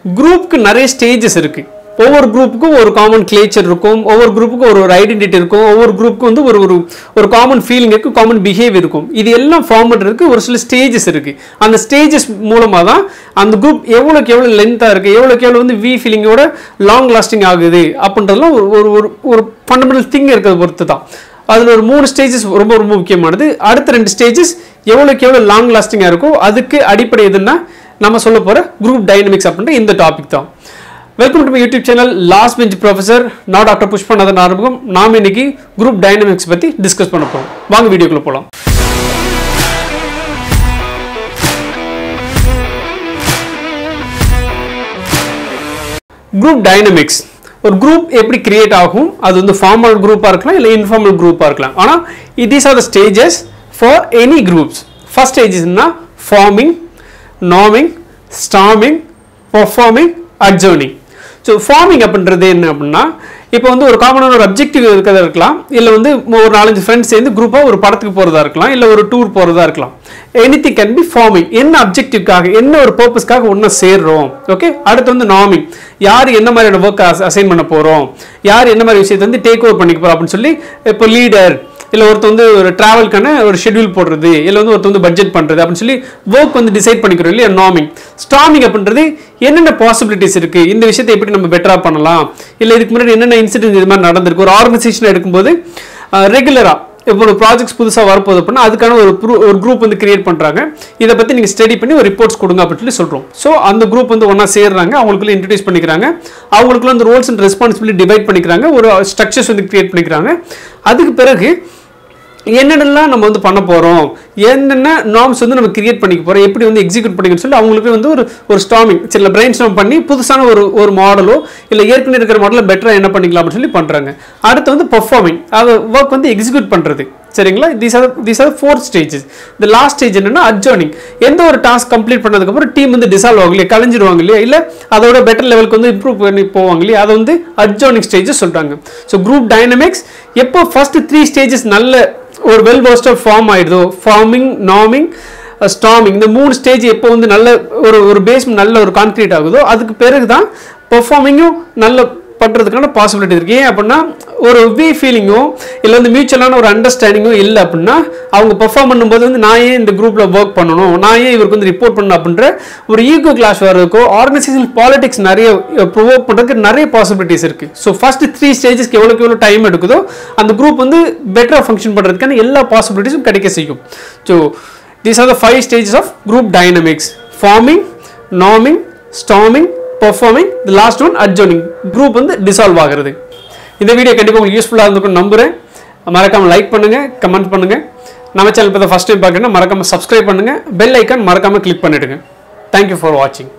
குரூப்புக்கு நிறைய ஸ்டேஜஸ் இருக்கு ஒவ்வொரு குரூப்புக்கும் ஒரு காமன் கிளேச்சர் இருக்கும் ஒவ்வொரு குரூப்புக்கும் ஒரு ஒரு ஐடென்டிட்டி இருக்கும் ஒவ்வொரு குரூப்புக்கு வந்து ஒரு ஒரு ஒரு காமன் ஃபீலிங் இருக்கும் காமன் பிஹேவியர் இருக்கும் இது எல்லாம் ஃபார்ம் பண்ணுறதுக்கு ஒரு சில ஸ்டேஜஸ் இருக்கு அந்த ஸ்டேஜஸ் மூலமாக தான் அந்த குரூப் எவ்வளோக்கு எவ்வளோ லென்த்தாக இருக்குது எவ்வளோக்கு எவ்வளோ வந்து வி ஃபீலிங்கோட லாங் லாஸ்டிங் ஆகுது அப்படின்றதுலாம் ஒரு ஒரு ஒரு ஒரு ஃபண்டமெண்டல் திங் இருக்கிறத பொறுத்து தான் அதில் ஒரு மூணு ஸ்டேஜஸ் ரொம்ப ரொம்ப முக்கியமானது அடுத்த ரெண்டு ஸ்டேஜஸ் எவ்வளோக்கு எவ்வளோ லாங் லாஸ்டிங்காக இருக்கோ அதுக்கு அடிப்படை எதுன்னா நம்ம சொல்ல போகிற குரூப் டைனமிக்ஸ் அப்படின்ற இந்த டாபிக் தான் welcome to my YouTube channel last bench professor நான் டாக்டர் புஷ்பநாதன் ஆரம்பம் நாம் இன்னைக்கு குரூப் டைனமிக்ஸ் பற்றி டிஸ்கஸ் பண்ண போகிறோம் வாங்க வீடியோக்குள்ள போகலாம் குரூப் டைனமிக்ஸ் ஒரு குரூப் எப்படி கிரியேட் ஆகும் அது வந்து ஃபார்மல் குரூப்பாக இருக்கலாம் இல்லை இன்ஃபார்மல் குரூப்பாக இருக்கலாம் ஆனால் it is are the stages for any groups first ஸ்டேஜஸ்னா forming norming storming performing adjourning so forming அப்படின்றது என்ன அப்படின்னா இப்போ வந்து ஒரு காமனான ஒரு அப்ஜெக்டிவ் இருக்கிறதா இருக்கலாம் இல்லை வந்து ஒரு நாலஞ்சு ஃப்ரெண்ட்ஸ் சேர்ந்து குரூப்பாக ஒரு படத்துக்கு போகிறதா இருக்கலாம் இல்லை ஒரு டூர் போகிறதா இருக்கலாம் any thing can be forming என்ன அப்ஜெக்டிவ்காக என்ன ஒரு பர்பஸ்க்காக ஒன்றா சேர்றோம் ஓகே அடுத்து வந்து நார்மிங் யார் என்ன மாதிரியான ஒர்க் அசைன் பண்ண போகிறோம் யார் என்ன மாதிரி விஷயத்தை வந்து டேக் ஓவர் பண்ணிக்க போகிறோம் அப்படின்னு சொல்லி இப்போ லீடர் இல்லை ஒருத்தர் வந்து ஒரு ட்ராவல்க்கான ஒரு ஷெட்யூல் போடுறது இல்லை வந்து ஒருத்தர் வந்து பட்ஜெட் பண்ணுறது அப்படின்னு சொல்லி ஒர்க் வந்து டிசைட் பண்ணிக்கிறோம் இல்லையா நார்மிங் ஸ்டார்மிங் அப்படின்றது என்னென்ன பாசிபிலிட்டிஸ் இருக்குது இந்த விஷயத்தை எப்படி நம்ம பெட்டராக பண்ணலாம் இல்லை இதுக்கு முன்னாடி என்னென்ன இன்சிடென்ட் இது மாதிரி நடந்திருக்கு ஒரு ஆர்கனைசேஷன் எடுக்கும்போது ரெகுலராக இப்போ ஒரு ப்ராஜெக்ட்ஸ் புதுசாக வரப்போகுது அப்படின்னா அதுக்கான ஒரு ப்ரூ- ஒரு குரூப் வந்து கிரியேட் பண்ணுறாங்க இதை பற்றி நீங்கள் ஸ்டடி பண்ணி ஒரு ரிப்போர்ட்ஸ் கொடுங்க அப்படின்னு சொல்லி சொல்கிறோம் ஸோ அந்த குரூப் வந்து ஒன்றா சேர்றாங்க அவங்களுக்குள்ள இன்ட்ரடியூஸ் பண்ணிக்கிறாங்க அவங்களுக்குள்ள அந்த ரோல்ஸ் அண்ட் ரெஸ்பான்சிபிலிட்டி டிவைட் பண்ணிக்கிறாங்க ஒரு ஸ்ட்ரக்சர்ஸ் வந்து கிரியேட் பண்ணிக்கிறாங்க அதுக்கு பிறகு என்னென்னலாம் நம்ம வந்து பண்ண போகிறோம் என்னென்ன நார்ம்ஸ் வந்து நம்ம கிரியேட் பண்ணிக்க போகிறோம் எப்படி வந்து எக்ஸிக்யூட் பண்ணிக்கணும்னு சொல்லி அவங்களுக்கு வந்து ஒரு ஒரு ஸ்டாமிங் சில பிரெயின் ஸ்டாம் பண்ணி புதுசான ஒரு ஒரு மாடலோ இல்லை ஏற்கனவே இருக்கிற மாடலில் பெட்டராக என்ன பண்ணிக்கலாம் அப்படின்னு சொல்லி பண்ணுறாங்க அடுத்து வந்து பர்ஃபார்மிங் அது ஒர்க் வந்து எக்ஸிக்யூட் பண்ணுறது சரிங்களா these are these are fourth stages இந்த லாஸ்ட் ஸ்டேஜ் என்னன்னா அட்ஜர்னிங் எந்த ஒரு டாஸ்க் கம்ப்ளீட் பண்ணதுக்கப்புறம் டீம் வந்து டிசால்வ் ஆகும் இல்லையா கலைஞ்சிருவாங்க இல்லையா இல்லை அதோட பெட்டர் லெவலுக்கு வந்து இம்ப்ரூவ் பண்ணி போவாங்க இல்லையா அதை வந்து அட்ஜர்னிங் ஸ்டேஜஸ் சொல்கிறாங்க ஸோ குரூப் டைனமிக்ஸ் எப்போ ஃபர்ஸ்ட் த்ரீ ஸ்டேஜஸ் நல்ல ஒரு வெல் போஸ்டர் ஃபார்ம் ஆயிடுதோ ஃபார்மிங் நார்மிங் ஸ்டார்மிங் இந்த மூணு ஸ்டேஜ் எப்போ வந்து நல்ல ஒரு ஒரு பேஸ் நல்ல ஒரு கான்கிரீட் ஆகுதோ அதுக்கு பிறகு தான் பெர்ஃபார்மிங்கும் நல்ல பண்ணுறதுக்கான பாசிபிலிட்டி இருக்கு ஏன் அப்படின்னா ஒரு வி ஃபீலிங்கோ இல்லை வந்து மியூச்சுவலான ஒரு அண்டர்ஸ்டாண்டிங்கோ இல்லை அப்படின்னா அவங்க பெர்ஃபார்ம் பண்ணும்போது வந்து நான் ஏன் இந்த குரூப்பில் ஒர்க் பண்ணணும் நான் ஏன் இவருக்கு வந்து ரிப்போர்ட் பண்ணணும் அப்படின்ற ஒரு ஈகோ கிளாஸ் வர்றதுக்கோ ஆர்கனைசேஷன் பாலிடிக்ஸ் நிறைய ப்ரொவோக் பண்ணுறதுக்கு நிறைய பாசிபிலிட்டிஸ் இருக்குது ஸோ ஃபர்ஸ்ட் த்ரீ ஸ்டேஜஸ்க்கு எவ்வளோக்கு எவ்வளோ டைம் எடுக்குதோ அந்த குரூப் வந்து பெட்டராக ஃபங்க்ஷன் பண்ணுறதுக்கான எல்லா பாசிபிலிட்டிஸும் கிடைக்க செய்யும் so these are the five stages of group dynamics forming norming storming performing the last one adjourning group வந்து டிசால்வ் ஆகிறது இந்த வீடியோ கண்டிப்பாக உங்களுக்கு யூஸ்ஃபுல்லாக இருந்திருக்கும் நம்புறேன் மறக்காம லைக் பண்ணுங்க கமெண்ட் பண்ணுங்க நம்ம சேனல் இப்போ ஃபஸ்ட் டைம் பார்க்கணும்னா மறக்காம சப்ஸ்கிரைப் பண்ணுங்க பெல் ஐக்கான் மறக்காம கிளிக் பண்ணிடுங்க தேங்க்யூ ஃபார் வாட்சிங்